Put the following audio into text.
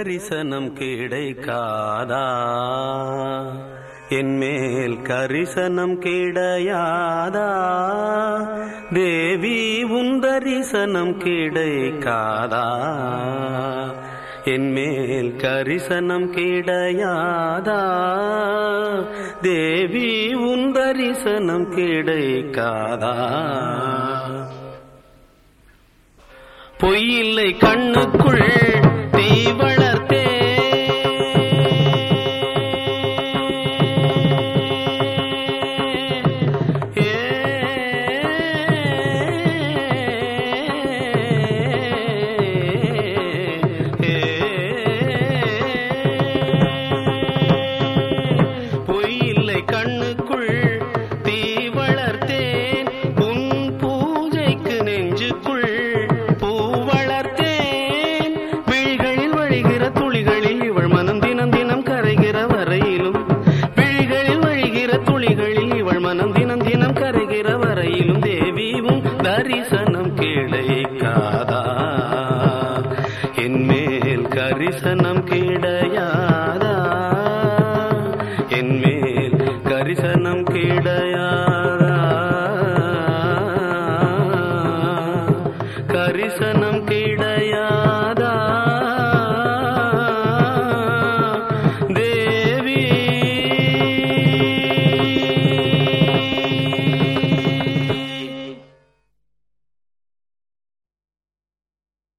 கரிசனம் கிடைக்காதா என்மேல் கரிசனம் கிடையாதா தேவி உன் தரிசனம் கிடைக்காதா என்மேல் கரிசனம் கிடையாதா தேவி உன் தரிசனம் கிடைக்காதா பொய்யில்லை கண்ணுக்குள் தீ வளர்த்தே பொய்யில்லை கண்ணுக்குள் தீ வளர்த்தேன் உன் பூஜைக்கு நெஞ்சுக்குள் பூ வளர்த்தேன் விழிகளில் வழிகிற துளிகளில் இவள் மனம் தினம் தினம் கரைகிற வரையிலும் விழிகளில் வழிகிற துளிகளில் இவள் மனம் தினம் தினம் கரைகிற வரையிலும் தேவியும் தரிசனம் கிடைக்காதா என்மேல் கரிசனம் கிடையாதா என்மேல்